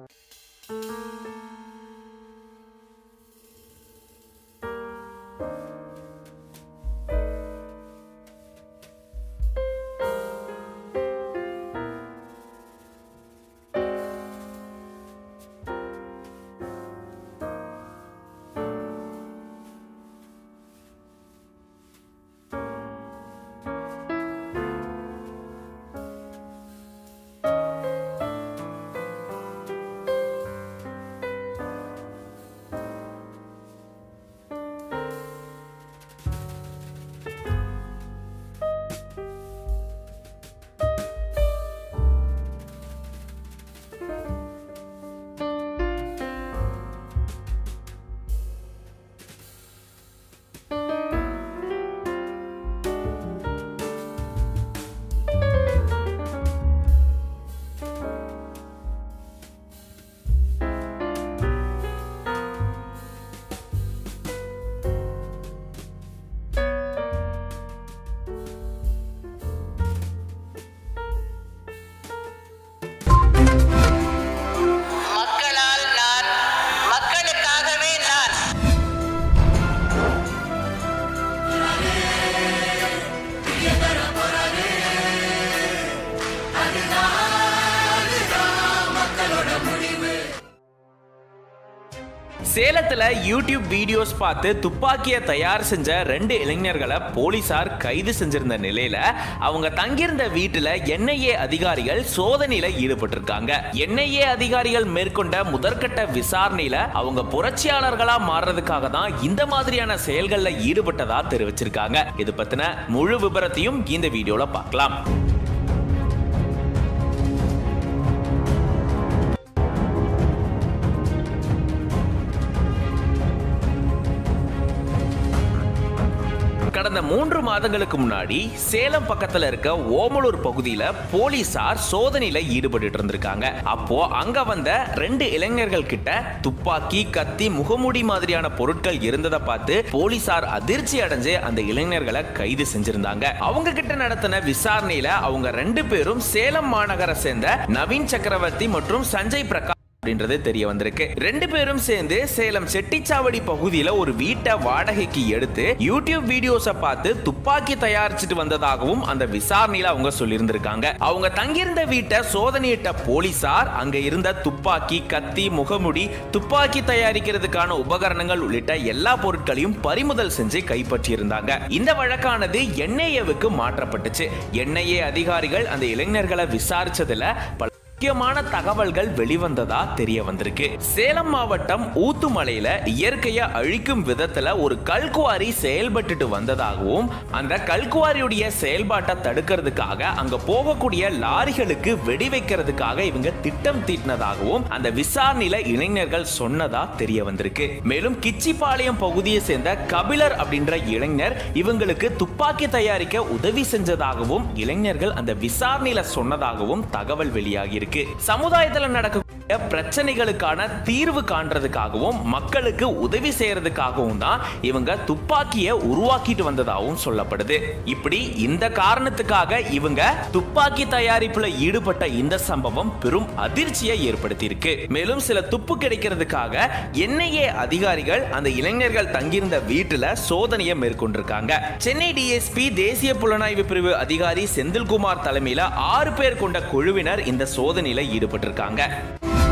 மக்களால் நான் மக்களுக்காகவே நான் சேலத்துல யூடியூப் வீடியோஸ் பார்த்து துப்பாக்கியை தயார் செஞ்ச ரெண்டு இளைஞர்களை போலீசார் கைது செஞ்சிருந்த நிலையில அவங்க தங்கியிருந்த வீட்டுல என்ஐஏ அதிகாரிகள் சோதனையில ஈடுபட்டிருக்காங்க என்ஐஏ அதிகாரிகள் மேற்கொண்ட முதற்கட்ட விசாரணையில அவங்க புரட்சியாளர்களா மாறுறதுக்காக தான் இந்த மாதிரியான செயல்கள்ல ஈடுபட்டதா தெரிவிச்சிருக்காங்க இது பத்தின முழு விபரத்தையும் இந்த வீடியோல பார்க்கலாம் கடந்த மூன்று மாதங்களுக்கு முன்னாடி சேலம் பக்கத்துல இருக்க ஓமலூர் பகுதியில போலீசார் சோதனையில ஈடுபட்டு இருந்திருக்காங்க அப்போ அங்க வந்த ரெண்டு இளைஞர்கள் கிட்ட துப்பாக்கி கத்தி முகமூடி மாதிரியான பொருட்கள் இருந்ததை பார்த்து போலீசார் அதிர்ச்சி அடைஞ்சு அந்த இளைஞர்களை கைது செஞ்சிருந்தாங்க அவங்க கிட்ட நடத்தின விசாரணையில அவங்க ரெண்டு பேரும் சேலம் மாநகரை சேர்ந்த நவீன் சக்கரவர்த்தி மற்றும் சஞ்சய் பிரகாஷ் அப்படின்றது தெரிய வந்திருக்கு ரெண்டு பேரும் சேர்ந்து சேலம் செட்டிச்சாவடி பகுதியில ஒரு வீட்டை வாடகைக்கு எடுத்து யூடியூப் வீடியோஸ பார்த்து துப்பாக்கி தயாரிச்சுட்டு வந்ததாகவும் அந்த விசாரணையில அவங்க சொல்லியிருந்திருக்காங்க அவங்க தங்கியிருந்த வீட்டை சோதனையிட்ட போலீசார் அங்க இருந்த துப்பாக்கி கத்தி முகமுடி துப்பாக்கி தயாரிக்கிறதுக்கான உபகரணங்கள் உள்ளிட்ட எல்லா பொருட்களையும் பறிமுதல் செஞ்சு கைப்பற்றியிருந்தாங்க இந்த வழக்கானது என்ஐஏவுக்கு மாற்றப்பட்டுச்சு என்ஐஏ அதிகாரிகள் அந்த இளைஞர்களை விசாரிச்சதுல பல முக்கியமான தகவல்கள் வெளிவந்ததா தெரிய வந்திருக்கு சேலம் மாவட்டம் ஊத்துமலையில இயற்கையை அழிக்கும் விதத்துல ஒரு கல்குவாரி செயல்பட்டுட்டு வந்ததாகவும் அந்த கல்குவாரியுடைய செயல்பாட்டை தடுக்கிறதுக்காக அங்க போகக்கூடிய லாரிகளுக்கு வெடி வைக்கிறதுக்காக இவங்க திட்டம் தீட்டினதாகவும் அந்த விசாரணையில இளைஞர்கள் சொன்னதா தெரிய வந்திருக்கு மேலும் கிச்சிபாளையம் பகுதியை சேர்ந்த கபிலர் அப்படின்ற இளைஞர் இவங்களுக்கு துப்பாக்கி தயாரிக்க உதவி செஞ்சதாகவும் இளைஞர்கள் அந்த விசாரணையில சொன்னதாகவும் தகவல் வெளியாகி இருக்கு சமுதாயத்துல நடக்கக்கூடிய பிரச்சனைகளுக்கான தீர்வு காண்றதுக்காகவும் மக்களுக்கு உதவி செய்யறதுக்காகவும் தான் இவங்க துப்பாக்கியை உருவாக்கிட்டு வந்ததாகவும் சொல்லப்படுது இப்படி இந்த காரணத்துக்காக இவங்க துப்பாக்கி தயாரிப்புல ஈடுபட்ட இந்த சம்பவம் பெரும் அதிர்ச்சியை ஏற்படுத்தி இருக்கு மேலும் சில துப்பு கிடைக்கிறதுக்காக என்ஐஏ அதிகாரிகள் அந்த இளைஞர்கள் தங்கியிருந்த வீட்டுல சோதனையை மேற்கொண்டிருக்காங்க சென்னை டிஎஸ்பி தேசிய புலனாய்வு பிரிவு அதிகாரி செந்தில்குமார் தலைமையில ஆறு பேர் கொண்ட குழுவினர் இந்த சோதனையில ஈடுபட்டிருக்காங்க